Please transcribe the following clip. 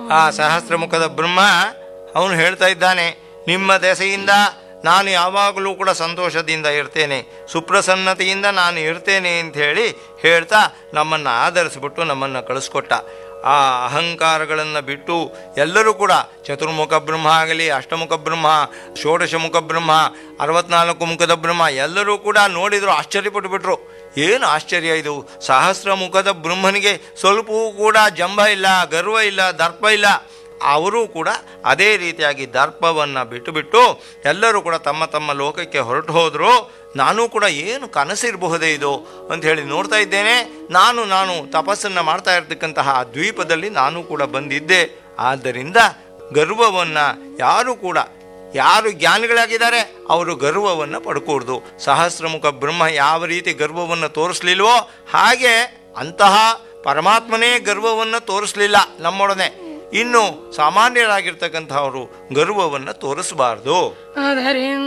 ಆ ಸಹಸ್ರಮುಖದ ಬ್ರಹ್ಮ ಅವನು ಹೇಳ್ತಾ ಇದ್ದಾನೆ ನಿಮ್ಮ ದೆಸೆಯಿಂದ ನಾನು ಯಾವಾಗಲೂ ಕೂಡ ಸಂತೋಷದಿಂದ ಇರ್ತೇನೆ ಸುಪ್ರಸನ್ನತೆಯಿಂದ ನಾನು ಇರ್ತೇನೆ ಅಂತ ಹೇಳಿ ಹೇಳ್ತಾ ನಮ್ಮನ್ನು ಆಧರಿಸ್ಬಿಟ್ಟು ನಮ್ಮನ್ನು ಕಳಿಸ್ಕೊಟ್ಟ ಆ ಅಹಂಕಾರಗಳನ್ನು ಬಿಟ್ಟು ಎಲ್ಲರೂ ಕೂಡ ಚತುರ್ಮುಖ ಬ್ರಹ್ಮ ಆಗಲಿ ಅಷ್ಟಮುಖ ಬ್ರಹ್ಮ ಷೋಡಶ ಮುಖ ಬ್ರಹ್ಮ ಅರವತ್ನಾಲ್ಕು ಮುಖದ ಬ್ರಹ್ಮ ಎಲ್ಲರೂ ಕೂಡ ನೋಡಿದ್ರು ಆಶ್ಚರ್ಯಪಟ್ಟುಬಿಟ್ರು ಏನು ಆಶ್ಚರ್ಯ ಇದು ಸಹಸ್ರ ಮುಖದ ಬ್ರಹ್ಮನಿಗೆ ಸ್ವಲ್ಪವೂ ಕೂಡ ಜಂಬ ಇಲ್ಲ ಗರ್ವ ಇಲ್ಲ ದರ್ಪ ಇಲ್ಲ ಅವರೂ ಕೂಡ ಅದೇ ರೀತಿಯಾಗಿ ದರ್ಪವನ್ನು ಬಿಟ್ಟು ಬಿಟ್ಟು ಎಲ್ಲರೂ ಕೂಡ ತಮ್ಮ ತಮ್ಮ ಲೋಕಕ್ಕೆ ಹೊರಟು ಹೋದರು ನಾನು ಕೂಡ ಏನು ಕನಸಿರಬಹುದೇ ಇದು ಅಂತ ಹೇಳಿ ನೋಡ್ತಾ ಇದ್ದೇನೆ ನಾನು ನಾನು ತಪಸ್ಸನ್ನು ಮಾಡ್ತಾ ಇರ್ತಕ್ಕಂತಹ ಆ ದ್ವೀಪದಲ್ಲಿ ನಾನು ಕೂಡ ಬಂದಿದ್ದೆ ಆದ್ದರಿಂದ ಗರ್ವವನ್ನು ಯಾರು ಕೂಡ ಯಾರು ಜ್ಞಾನಿಗಳಾಗಿದ್ದಾರೆ ಅವರು ಗರ್ವವನ್ನು ಪಡ್ಕೂಡ್ದು ಸಹಸ್ರಮುಖ ಬ್ರಹ್ಮ ಯಾವ ರೀತಿ ಗರ್ವವನ್ನು ತೋರಿಸ್ಲಿಲ್ವೋ ಹಾಗೆ ಅಂತಹ ಪರಮಾತ್ಮನೇ ಗರ್ವವನ್ನು ತೋರಿಸ್ಲಿಲ್ಲ ನಮ್ಮೊಡನೆ ಇನ್ನು ಸಾಮಾನ್ಯರಾಗಿರ್ತಕ್ಕಂಥವರು ಗರ್ವವನ್ನು ತೋರಿಸಬಾರ್ದು ಅದರಿಂದ